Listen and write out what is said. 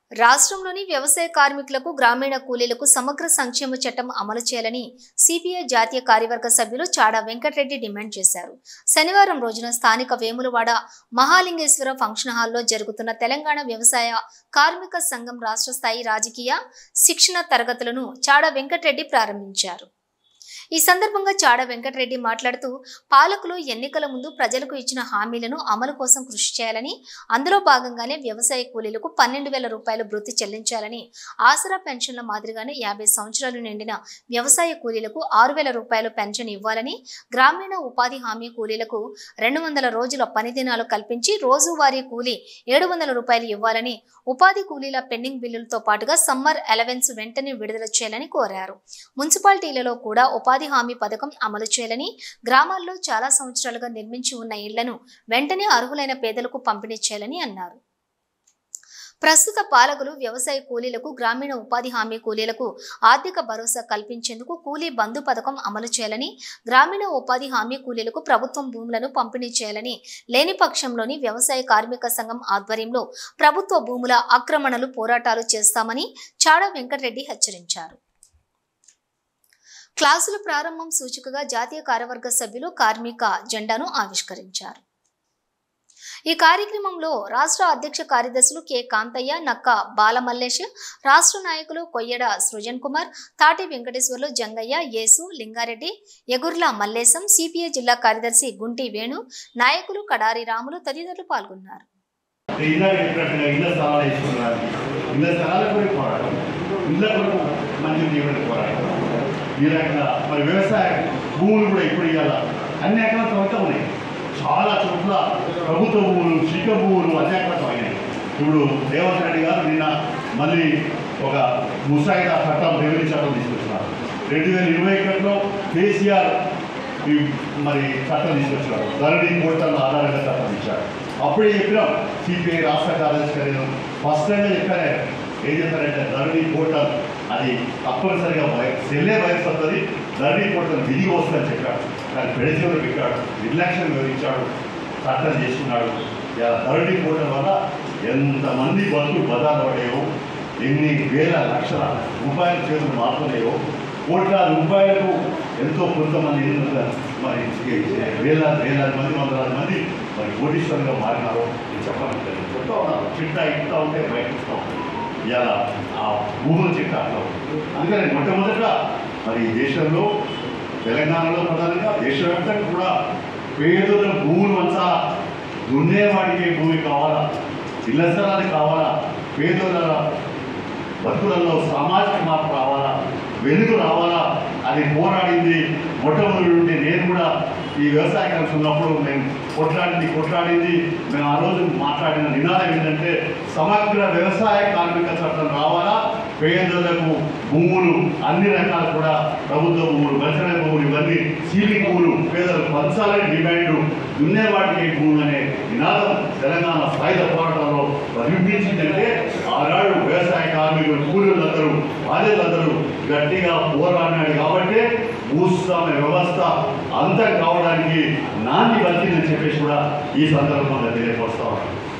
రాష్ట్రంలోని వ్యవసాయ కార్మికులకు గ్రామీణ కూలీలకు సమగ్ర సంక్షేమ చట్టం అమలు చేయాలని సిపిఐ జాతీయ కార్యవర్గ సభ్యులు చాడా వెంకటరెడ్డి డిమాండ్ చేశారు శనివారం రోజున స్థానిక వేములవాడ మహాలింగేశ్వర ఫంక్షన్ హాల్లో జరుగుతున్న తెలంగాణ వ్యవసాయ కార్మిక సంఘం రాష్ట్ర స్థాయి రాజకీయ శిక్షణ తరగతులను చాడా వెంకటరెడ్డి ప్రారంభించారు ఈ సందర్భంగా చాడ వెంకటరెడ్డి మాట్లాడుతూ పాలకులు ఎన్నికల ముందు ప్రజలకు ఇచ్చిన హామీలను అమలు కోసం కృషి చేయాలని అందులో భాగంగానే వ్యవసాయ కూలీలకు పన్నెండు వేల రూపాయలు భృతి చెల్లించాలని ఆసరా పెన్షన్ల మాదిరిగానే యాభై సంవత్సరాలు నిండిన వ్యవసాయ కూలీలకు ఆరు వేల రూపాయలు పెన్షన్ ఇవ్వాలని గ్రామీణ ఉపాధి హామీ కూలీలకు రెండు వందల రోజుల పని దినాలు కల్పించి రోజువారీ కూలీ ఏడు వందల రూపాయలు ఇవ్వాలని ఉపాధి కూలీల పెండింగ్ బిల్లులతో పాటుగా సమ్మర్ అలవెన్స్ వెంటనే విడుదల చేయాలని కోరారు మున్సిపాలిటీలలో కూడా ఉపాధి హామీ పథకం అమలు చేయాలని గ్రామాల్లో చాలా సంవత్సరాలుగా నిర్మించి ఉన్న ఇళ్లను వెంటనే అర్హులైన పేదలకు పంపిణీ చేయాలని అన్నారు ప్రస్తుత పాలకులు వ్యవసాయ కూలీలకు గ్రామీణ ఉపాధి హామీ కూలీలకు ఆర్థిక భరోసా కల్పించేందుకు కూలీ బంధు పథకం అమలు చేయాలని గ్రామీణ ఉపాధి హామీ కూలీలకు ప్రభుత్వం భూములను పంపిణీ చేయాలని లేని పక్షంలోని వ్యవసాయ కార్మిక సంఘం ఆధ్వర్యంలో ప్రభుత్వ భూముల ఆక్రమణలు పోరాటాలు చేస్తామని చాడా వెంకటరెడ్డి హెచ్చరించారు క్లాసుల ప్రారంభం సూచికగా జాతీయ కార్యవర్గ సభ్యులు కార్మిక జెండాను ఆవిష్కరించారు ఈ కార్యక్రమంలో రాష్ట్ర అధ్యక్ష కార్యదర్శులు కె కాంతయ్య నక్క బాలమల్లేష్ రాష్ట్ర నాయకులు కొయ్యడ సృజన్ కుమార్ తాటి వెంకటేశ్వర్లు జంగయ్య యేసు లింగారెడ్డి ఎగుర్ల మల్లేశం సిపిఐ జిల్లా కార్యదర్శి గుంటి వేణు నాయకులు కడారి రాములు తదితరులు పాల్గొన్నారు ఇందాక చెప్పినట్టుగా ఇళ్ళ స్థలాలు వేసుకున్నారు ఇళ్ళ స్థలాల కొరకు పోరాటం ఇళ్ళ కొరకు మంచి దేవుడికి పోరాటం ఈ రకంగా మరి వ్యవసాయ భూములు కూడా ఇప్పుడు ఇవ్వాల అన్ని రకాల ప్రభుత్వం ఉన్నాయి చాలా చోట్ల ప్రభుత్వ భూములు శిఖ భూములు అన్ని రకాల అయినాయి ఇప్పుడు రేవంత్ రెడ్డి గారు నిన్న మళ్ళీ ఒక ముసాయిదా చట్టం రెవెన్యూ చట్టం తీసుకొచ్చినారు రెండు వేల ఇరవై ఒకటిలో కేసీఆర్ ఈ మరి చట్టం తీసుకొచ్చాడు ధరణి పోర్టల్ ఆధారంగా చట్టం ఇచ్చాడు అప్పుడే చెప్పినాం సిపిఐ రాష్ట్ర కార్యదర్శి గారు ఫస్ట్ టైం చెప్పారు ఆయన. ఏం చెప్పారంటే ధరణి పోర్టల్ అది తప్పనిసరిగా వై- సెల్లే వయసు వస్తుంది ధరణి పోర్టల్ విధిగా వస్తుందని చెప్పాడు కానీ పెడచెవులు పెట్టాడు నిర్లక్ష్యం వివరించాడు చట్టం చేసుకున్నాడు ఇలా ధరణి పోర్టల్ వల్ల ఎంతమంది బతుకులు బదాలు పడేవో ఎన్ని వేల లక్షల రూపాయల చేతులు మారుతున్నాయో కోట్ల రూపాయలకు ఎంతో కొంతమంది ఎన్నుగా మరి వేల వేలాది మంది వందలాది మంది మరి కోటీశ్వరులుగా మారినారో నేను చెప్పాలని తెలియదు. చెప్తా ఉన్నారు చిట్టా ఇట్లా ఉంటే బయట ఇస్తూ ఉంటుంది ఇలా ఆ భూముల చిట్టా అట్లా ఉంటుంది అందుకని మొట్టమొదట మరి ఈ దేశంలో తెలంగాణలో ప్రధానంగా దేశవ్యాప్తంగా కూడా పేదల భూములు అంతా దున్నేవాడికి భూమి కావాలా ఇళ్ల స్థలాలు కావాలా పేదల బతుకులలో సామాజిక మార్పు రావాలా వెలుగు రావాలా అది పోరాడింది మొట్టమొదటి నుండి నేను కూడా ఈ వ్యవసాయ కలిసి ఉన్నప్పుడు మేము కొట్లాడింది కొట్లాడింది మేము ఆ రోజు మాట్లాడిన నినాదం ఏంటంటే సమగ్ర వ్యవసాయ కార్మిక చట్టం రావాలా పేదలకు భూములు అన్ని రకాలు కూడా ప్రభుత్వ భూములు బలసిన భూములు ఇవన్నీ సీలింగ్ భూములు పేదలకు పంచాలని డిమాండ్ దున్నేవాటికి భూములు అనే నినాదం తెలంగాణ సాయుధ పోరాటంలో ప్రతిబింబించిందంటే ఆనాడు వ్యవసాయ కార్మికులు కూలీలందరూ బాధ్యతలందరూ గట్టిగా పోరాడినాడు కాబట్టి భూస్వామ్య వ్యవస్థ అంతం కావడానికి నాంది వచ్చిందని చెప్పేసి కూడా ఈ సందర్భంగా తెలియపరుస్తా ఉన్నాను